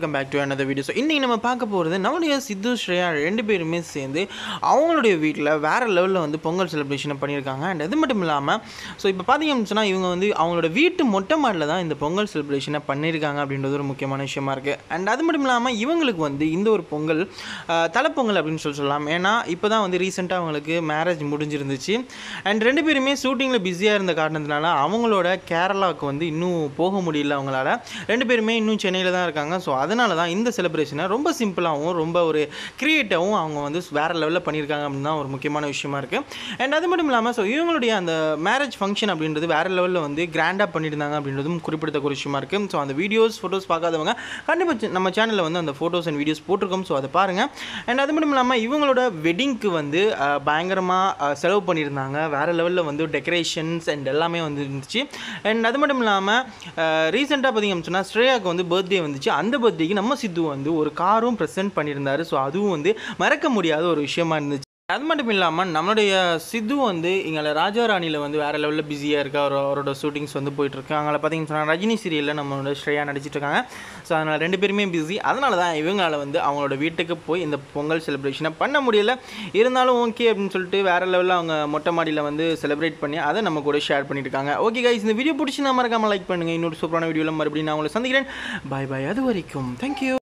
welcome back to another video so இன்றைக்கி நம்ம பார்க்க போகிறது நம்மளுடைய சித்து ஸ்ரேயா ரெண்டு பேருமே சேர்ந்து அவங்களுடைய வீட்டில் வேறு லெவலில் வந்து பொங்கல் செலிப்ரேஷனை பண்ணியிருக்காங்க அண்ட் அது மட்டும் இல்லாமல் ஸோ இப்போ பார்த்தீங்கன்னு சொன்னால் இவங்க வந்து அவங்களோட வீட்டு மொட்டை மாடியில் தான் இந்த பொங்கல் செலிப்ரேஷனை பண்ணியிருக்காங்க அப்படின்றது ஒரு முக்கியமான விஷயமா இருக்குது அண்ட் அது மட்டும் இல்லாமல் இவங்களுக்கு வந்து இந்த ஒரு பொங்கல் அஹ், தலைப்பொங்கல் அப்படின்னு சொல்லி சொல்லலாம் ஏன்னா இப்போ தான் வந்து ரீசெண்டாக அவங்களுக்கு மேரேஜ் முடிஞ்சிருந்துச்சு அண்ட் ரெண்டு பேருமே ஷூட்டிங்கில் பிஸியாக இருந்த காரணத்தினால அவங்களோட கேரளாவுக்கு வந்து இன்னும் போக முடியல அவங்களால ரெண்டு பேருமே இன்னும் சென்னையில் தான் இருக்காங்க ஸோ அதனால தான் இந்த செலிப்ரேஷனை ரொம்ப சிம்பிளாகவும் ரொம்ப ஒரு க்ரியேட்டாகவும் அவங்க வந்து வேறு லெவலில் பண்ணியிருக்காங்க அப்படின்னு தான் ஒரு முக்கியமான விஷயமா இருக்குது அண்ட் அது மட்டும் இல்லாமல் ஸோ இவங்களுடைய அந்த மேரேஜ் ஃபங்க்ஷன் அப்படின்றது வேறு லெவலில் வந்து கிராண்டாக பண்ணியிருந்தாங்க அப்படின்றதும் குறிப்பிடத்தக்க விஷயமா இருக்குது ஸோ அந்த வீடியோஸ் ஃபோட்டோஸ் பார்க்காதவங்க கண்டிப்பாக நம்ம சேனலில் வந்து அந்த ஃபோட்டோஸ் அண்ட் வீடியோஸ் போட்டிருக்கோம் ஸோ அதை பாருங்கள் அண்ட் அது மட்டும் இல்லாமல் இவங்களோட வெட்டிங்க்கு வந்து பயங்கரமாக செலவு பண்ணியிருந்தாங்க வேறு லெவலில் வந்து டெக்கரேஷன்ஸ் அண்ட் எல்லாமே வந்து இருந்துச்சு அண்ட் அது மட்டும் இல்லாமல் ரீசெண்டாக பார்த்தீங்கன்னு சொன்னால் ஸ்ரேயாவுக்கு வந்து பர்த்டே வந்துச்சு அந்த பர்த்டேக்கு நம்ம சித்து வந்து ஒரு காரும் ப்ரெசென்ட் பண்ணியிருந்தாரு ஸோ அதுவும் வந்து மறக்க முடியாத ஒரு விஷயமா இருந்துச்சு அது மட்டும் இல்லாமல் நம்மளுடைய சித்து வந்து இங்கே ராஜா ராணியில் வந்து வேறு லெவலில் பிஸியாக இருக்கா அவர் அவரோட ஷூட்டிங்ஸ் வந்து போயிட்டுருக்கு அங்கே பார்த்தீங்கன்னு சொன்னால் ரஜினி சீரியலில் நம்மளோட ஸ்ரேயா நடிச்சிட்டு இருக்காங்க ஸோ அதனால் ரெண்டு பேருமே பிஸி அதனால தான் இவங்களால வந்து அவங்களோட வீட்டுக்கு போய் இந்த பொங்கல் செலிப்ரேஷனை பண்ண முடியல இருந்தாலும் ஓகே அப்படின்னு சொல்லிட்டு வேறு லெவலில் அவங்க மொட்டை மாடியில் வந்து செலிப்ரேட் பண்ணி அதை நம்ம கூட ஷேர் பண்ணிட்டு இருக்காங்க ஓகே கைஸ் இந்த வீடியோ பிடிச்சி மறக்காமல் லைக் பண்ணுங்கள் இன்னொரு சூப்பரான வீடியோவில் மறுபடியும் நான் உங்களை சந்திக்கிறேன் பாய் பாய் அது வரைக்கும் தேங்க்யூ